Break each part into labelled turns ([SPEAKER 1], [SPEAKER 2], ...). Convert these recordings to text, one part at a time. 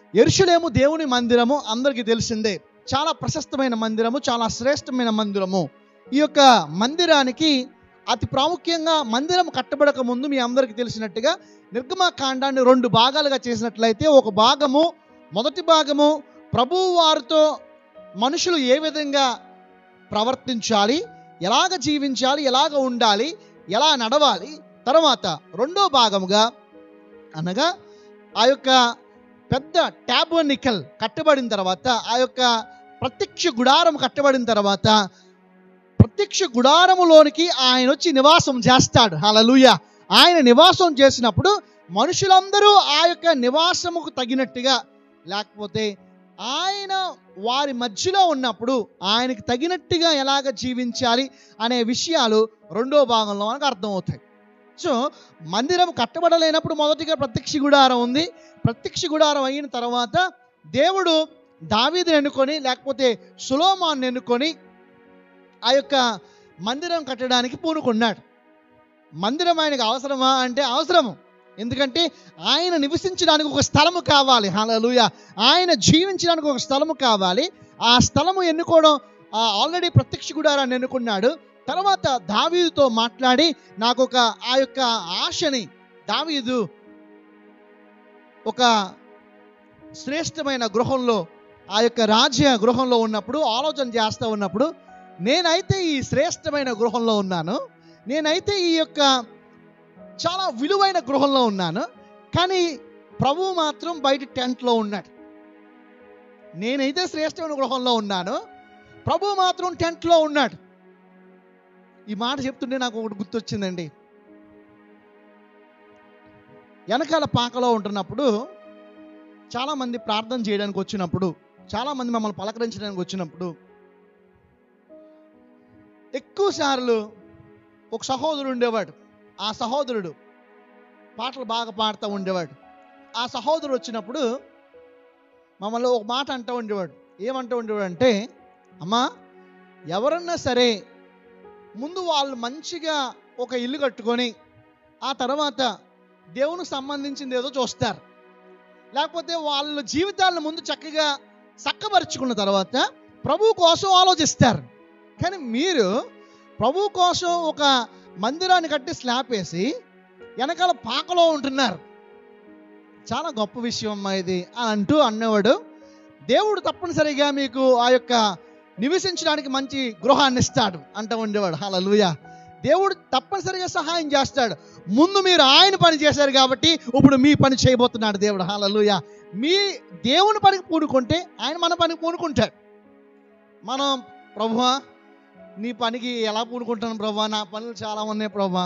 [SPEAKER 1] ఎరుషులేము దేవుని మందిరము అందరికీ తెలిసిందే చాలా ప్రశస్తమైన మందిరము చాలా శ్రేష్టమైన మందిరము ఈ యొక్క మందిరానికి అతి ప్రాముఖ్యంగా మందిరం కట్టబడక ముందు మీ అందరికీ తెలిసినట్టుగా నిర్గమాకాండాన్ని రెండు భాగాలుగా చేసినట్లయితే ఒక భాగము మొదటి భాగము ప్రభువు వారితో మనుషులు ఏ విధంగా ప్రవర్తించాలి ఎలాగ జీవించాలి ఎలాగ ఉండాలి ఎలా నడవాలి తర్వాత రెండో భాగముగా అనగా ఆ యొక్క పెద్ద ట్యాబర్నికల్ కట్టబడిన తర్వాత ఆ యొక్క ప్రత్యక్ష గుడారం కట్టబడిన తర్వాత ప్రత్యక్ష గుడారములోనికి ఆయన వచ్చి నివాసం చేస్తాడు హలలుయ ఆయన నివాసం చేసినప్పుడు మనుషులందరూ ఆ యొక్క నివాసముకు తగినట్టుగా లేకపోతే ఆయన వారి మధ్యలో ఉన్నప్పుడు ఆయనకి తగినట్టుగా ఎలాగ జీవించాలి అనే విషయాలు రెండో భాగంలో మనకు అర్థమవుతాయి సో మందిరం కట్టబడలేనప్పుడు మొదటిగా ప్రత్యక్ష గుడారం ఉంది ప్రత్యక్ష గుడారం అయిన తర్వాత దేవుడు దావీదుని ఎన్నుకొని లేకపోతే సులోమాన్ ఎన్నుకొని ఆ యొక్క మందిరం కట్టడానికి పూనుకున్నాడు మందిరం ఆయనకు అవసరమా అంటే అవసరము ఎందుకంటే ఆయన నివసించడానికి ఒక స్థలము కావాలి హల్లెలూయా ఆయన జీవించడానికి ఒక స్థలము కావాలి ఆ స్థలము ఎన్నుకోవడం ఆల్రెడీ ప్రత్యక్ష గుడారాన్ని ఎన్నుకున్నాడు తర్వాత దావీదుతో మాట్లాడి నాకు ఒక ఆ యొక్క ఆశని దావీదు ఒక శ్రేష్టమైన గృహంలో ఆ యొక్క రాజ్య గృహంలో ఉన్నప్పుడు ఆలోచన చేస్తూ ఉన్నప్పుడు నేనైతే ఈ శ్రేష్టమైన గృహంలో ఉన్నాను నేనైతే ఈ యొక్క చాలా విలువైన గృహంలో ఉన్నాను కానీ ప్రభువు మాత్రం బయట టెంట్లో ఉన్నాడు నేనైతే శ్రేష్టమైన గృహంలో ఉన్నాను ప్రభు మాత్రం టెంట్లో ఉన్నాడు ఈ మాట చెప్తుంటే నాకు ఒకటి గుర్తొచ్చిందండి వెనకాల పాకలో ఉంటున్నప్పుడు చాలామంది ప్రార్థన చేయడానికి వచ్చినప్పుడు చాలామంది మమ్మల్ని పలకరించడానికి వచ్చినప్పుడు ఎక్కువ సార్లు ఒక సహోదరుడు ఉండేవాడు ఆ సహోదరుడు పాటలు బాగా పాడుతూ ఉండేవాడు ఆ సహోదరుడు వచ్చినప్పుడు మమ్మల్ని ఒక మాట అంటూ ఉండేవాడు ఏమంటూ ఉండేవాడు అంటే అమ్మా ఎవరన్నా సరే ముందు వాళ్ళు మంచిగా ఒక ఇల్లు కట్టుకొని ఆ తర్వాత దేవునికి సంబంధించింది ఏదో చూస్తారు లేకపోతే వాళ్ళ జీవితాలను ముందు చక్కగా చక్కబరుచుకున్న తర్వాత ప్రభు కోసం ఆలోచిస్తారు కానీ మీరు ప్రభు కోసం ఒక మందిరాన్ని కట్టి స్లాబ్ వేసి వెనకాల పాకలో ఉంటున్నారు చాలా గొప్ప విషయం అమ్మా ఇది అని అంటూ అన్నవాడు దేవుడు తప్పనిసరిగా మీకు ఆ యొక్క నివసించడానికి మంచి గృహాన్ని ఇస్తాడు అంటూ ఉండేవాడు హలలుయ దేవుడు తప్పనిసరిగా సహాయం చేస్తాడు ముందు మీరు ఆయన పని చేశారు కాబట్టి ఇప్పుడు మీ పని చేయబోతున్నాడు దేవుడు హలలుయ మీ దేవుని పనికి పూనుకుంటే ఆయన మన పనికి పూనుకుంటాడు మనం ప్రభువా నీ పనికి ఎలా పూనుకుంటాను ప్రభా నా పనులు చాలా ఉన్నాయి ప్రభా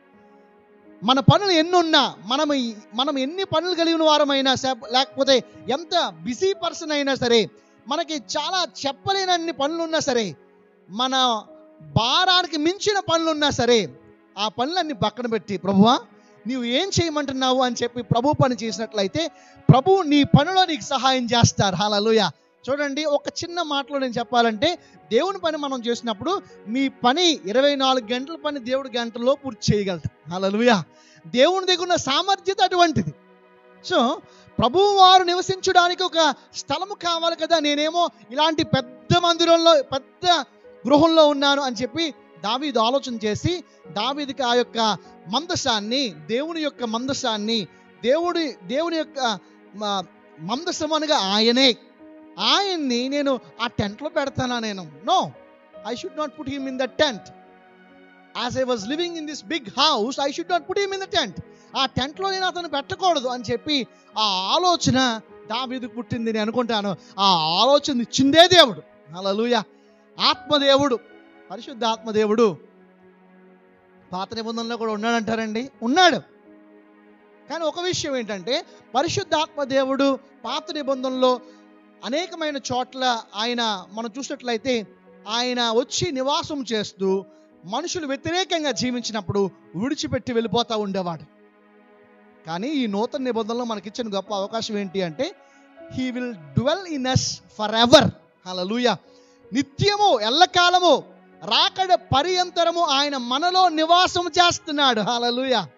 [SPEAKER 1] మన పనులు ఎన్నున్నా మనం మనం ఎన్ని పనులు కలిగిన వారమైనా సే- లేకపోతే ఎంత బిజీ పర్సన్ అయినా సరే మనకి చాలా చెప్పలేనన్ని పనులు ఉన్నా సరే మన భారానికి మించిన పనులు ఉన్నా సరే ఆ పనులన్నీ పక్కన పెట్టి ప్రభువా నీవు ఏం చేయమంటున్నావు అని చెప్పి ప్రభు పని చేసినట్లయితే ప్రభు నీ పనిలో నీకు సహాయం చేస్తారు హలలుయ చూడండి ఒక చిన్న మాటలో నేను చెప్పాలంటే దేవుని పని మనం చేసినప్పుడు మీ పని ఇరవై నాలుగు గంటల పని దేవుడు గంటల్లో పూర్తి చేయగలడు హలలుయ దేవుని దగ్గర ఉన్న సామర్థ్యత అటువంటిది సో ప్రభువు వారు నివసించడానికి ఒక స్థలము కావాలి కదా నేనేమో ఇలాంటి పెద్ద మందిరంలో పెద్ద గృహంలో ఉన్నాను అని చెప్పి దావీదు ఆలోచన చేసి దావీదికి ఆ యొక్క మందసాన్ని దేవుని యొక్క మందసాన్ని దేవుడి దేవుని యొక్క మ- మందసం అనగా ఆయనే ఆయన్ని నేను ఆ టెంట్లో పెడతానా నేను నో I should not put him in the tent as I was living in this big house I should not put him in the tent ఆ టెంట్లో నేను అతను పెట్టకూడదు అని చెప్పి ఆ ఆలోచన దావీదుకు పుట్టింది నేను అనుకుంటాను ఆ ఆలోచన ఇచ్చిందే దేవుడు హల్లెలూయా ఆత్మదేవుడు పరిశుద్ధ ఆత్మదేవుడు పాత నిబంధనలో కూడా ఉన్నాడంటారండి ఉన్నాడు కానీ ఒక విషయం ఏంటంటే పరిశుద్ధాత్మ దేవుడు పాత నిబంధనలో అనేకమైన చోట్ల ఆయన మనం చూసినట్లయితే ఆయన వచ్చి నివాసం చేస్తూ మనుషులు వ్యతిరేకంగా జీవించినప్పుడు విడిచిపెట్టి వెళ్ళిపోతూ ఉండేవాడు కానీ ఈ నూతన నిబంధనలో మనకిచ్చిన గొప్ప అవకాశం ఏంటి అంటే he will dwell in us forever hallelujah నిత్యము ఎల్లకాలము రాకడ పర్యంతరము ఆయన మనలో నివాసం చేస్తున్నాడు హలలుయ